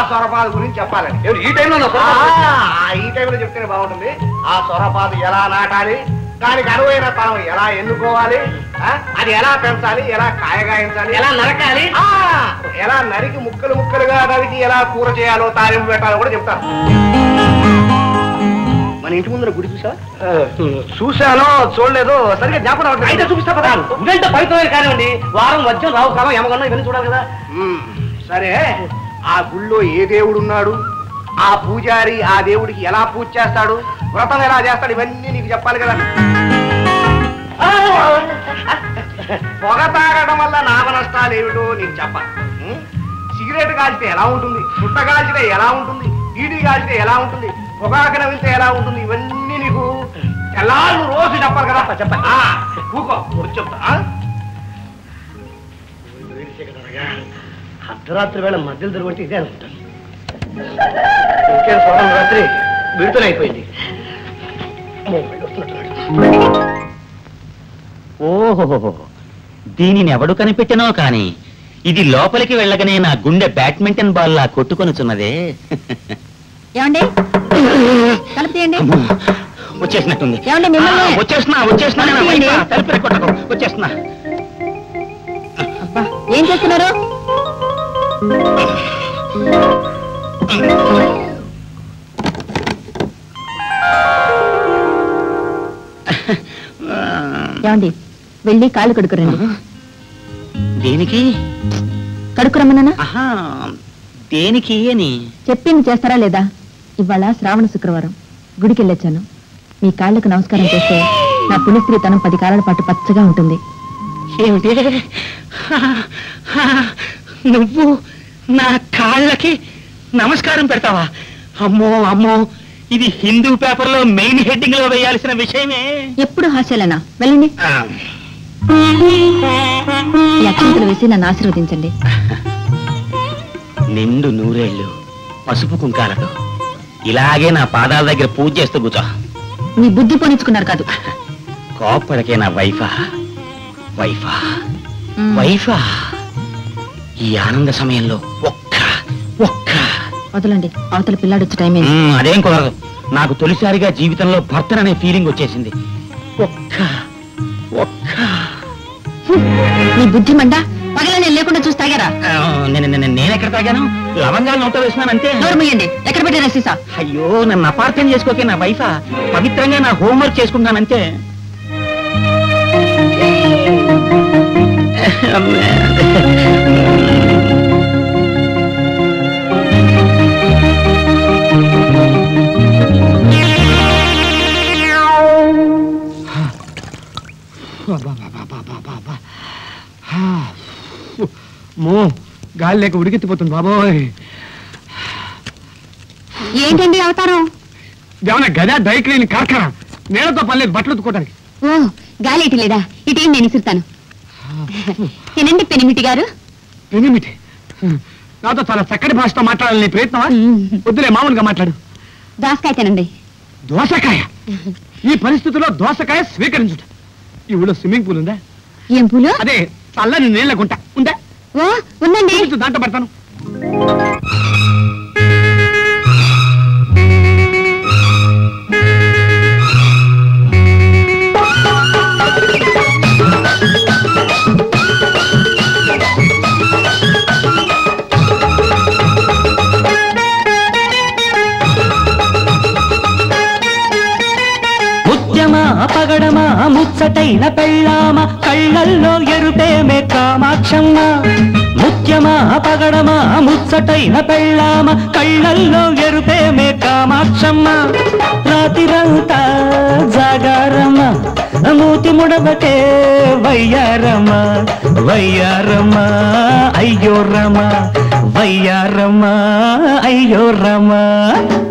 సొరపాదు గురించి చెప్పాలని ఏమిటి, ఈ టైంలో నా ఆ, సొరపాదు? ఈ టైంలో చెప్తేనే బాగుంటుంది ఆ సొరపాదు ఎలా నాటాలి దానికి అనువైన తాను ఎలా ఎన్నుకోవాలి ఆ, అది ఎలా పెంచాలి ఎలా కాయగాయించాలి ఎలా నరకాలి ఆ, ఎలా నరికి ముక్కలు ముక్కలుగా నరికి ఎలా కూర చేయాలో తాలింపు పెట్టాలో కూడా చెప్తాను మన ఇంటి ముందర గుడి చూసా చూశానో చూడలేదు సరిగ్గా జ్ఞాపకం రావట్లేదు. అయితే చూపిస్తా పద. ఇదంటే పవిత్రమైన కానివ్వండి వారం వద్యం రావు కాలం యమగన్నం ఇవన్నీ చూడాలి కదా మ్మ్. సరే ఆ గుళ్ళో ఏ దేవుడు ఉన్నాడు ఆ పూజారి ఆ దేవుడికి ఎలా పూజ చేస్తాడు వ్రతం ఎలా చేస్తాడు ఇవన్నీ నీకు చెప్పాలి కదా పొగ తాగడం వల్ల నామ నష్టాలు ఏమిటో నీకు చెప్పాలి మ్మ్? సిగరెట్ కాల్చితే ఎలా ఉంటుంది చుట్ట కాల్చితే ఎలా ఉంటుంది ఈడి కాల్చితే ఎలా ఉంటుంది పొగాకు నవ్వితే ఎలా ఉంటుంది ఇవన్నీ నీకు ఎలా రోజు చెప్పాలి కదా చెప్పాలి కూకో వచ్చి చెప్తా ఆ? అర్ధరాత్రి వేళ మధ్యలో తిరుగుంటే ఇదే అనుకుంటాను ఇంకేం సోమం రాత్రి విడుదల అయిపోయింది ఓహో దీనిని ఎవడు కనిపెట్టినో కాని ఇది లోపలికి వెళ్ళగానే నా గుండె బ్యాడ్మింటన్ బాల్ లా కొట్టుకొనుచున్నదే ఏమండి తలుపు తీయండి అమ్మో, వచ్చేసినట్టుంది ఏమండి, మిమ్మల్ని? ఆ, వచ్చేస్తున్నా వచ్చేస్తున్నా నా తలుపు తీయండి. వైఫ్, తలుపు కొట్టకు వచ్చేస్తున్నా అబ్బా ఏం చేస్తున్నారు ఏమండి వెళ్ళి కాళ్ళు కడుకురండి దేనికి కడుకురమ్మన్నా ఆహా దేనికి అని చెప్పింది చేస్తారా లేదా ఇవాళ శ్రావణ శుక్రవారం గుడికి వెళ్ళొచ్చాను మీ కాళ్ళకు నమస్కారం చేస్తే నా పుణ్యస్త్రీతనం పది కాలాల పాటు పచ్చగా ఉంటుంది ఏమిటి నువ్వు నా కాళ్ళకి నమస్కారం పెడతావా అమ్మో అమ్మో ఇది హిందూ పేపర్లో మెయిన్ హెడ్డింగ్ లో వేయాల్సిన విషయమే ఎప్పుడు హాస్యాలేనా వెళ్ళండి ఆ, ఈ అక్షంతలు వేసి నన్ను ఆశీర్వదించండి నిండు నూరేళ్ళు పసుపు కుంకాలతో ఇలాగే నా పాదాల దగ్గర పూజ చేస్తూ కూర్చో మీ బుద్ధి పోనిచ్చుకున్నారు కాదు కోప్పడకే నా వైఫా వైఫా మ్, వైఫా ఈ ఆనంద సమయంలో ఒక్క ఒక్క వదలండి అవతల పిల్లాడు వచ్చే టైం అయింది మ్మ్, అదేం కుదరదు నాకు తొలిసారిగా జీవితంలో భర్తననే ఫీలింగ్ వచ్చేసింది ఒక్క ఒక్క మీ బుద్ధి మండ పగల నేను లేకుండా చూసి తాగారా ఆ, నేను నేను- నేను ఎక్కడ తాగాను లవంగాలు నోట వేసినాను అంతే నోరు మూయండి ఎక్కడ పెట్టారా సీసా అయ్యో నన్ను అపార్థం చేసుకోకే నా వైఫా పవిత్రంగా నా హోంవర్క్ చేసుకుంటానంతే మో గాలి లేక ఉడికెత్తిపోతుంది బాబోయ్ ఏంటండి అవతారం ఏమన్నా గదా డ్రై క్లీన్ కార్ఖానా నేలతో పర్లేదు బట్టలు ఉతుక్కోవడానికి ఓ గాలి ఇటు లేదా ఇటేం నేను ఇసురుతాను తినండి పెనిమిటి గారు పెనిమిటి నాతో చాలా చక్కటి భాషతో మాట్లాడాలని ప్రయత్నమా వద్దులే మామూలుగా మాట్లాడు దోసకాయ తినండి దోసకాయ ఈ పరిస్థితిలో దోసకాయ స్వీకరించుట ఈ ఊళ్ళో స్విమ్మింగ్ పూల్ ఉందా ఏం పూలు అదే చల్లని నీళ్ళ గుంట ఉందా ఓ ఉందండి చూపించు దాంట్లో పడతాను ముత్యమా పగడమా ముచ్చటైన పెళ్ళామ కళ్ళల్లో ఎరుపేమే కామాక్షమ్మ ముత్యమా పగడమా ముచ్చటైన పెళ్ళామ కళ్ళల్లో ఎరుపేమే కామాక్షమ్మ రాతిరంతా జాగారమ్మ మూతి ముడబకే వయ్యారమ్మ వయ్యారమ్మ అయ్యో రమ వయ్యారమ్మ అయ్యో రమ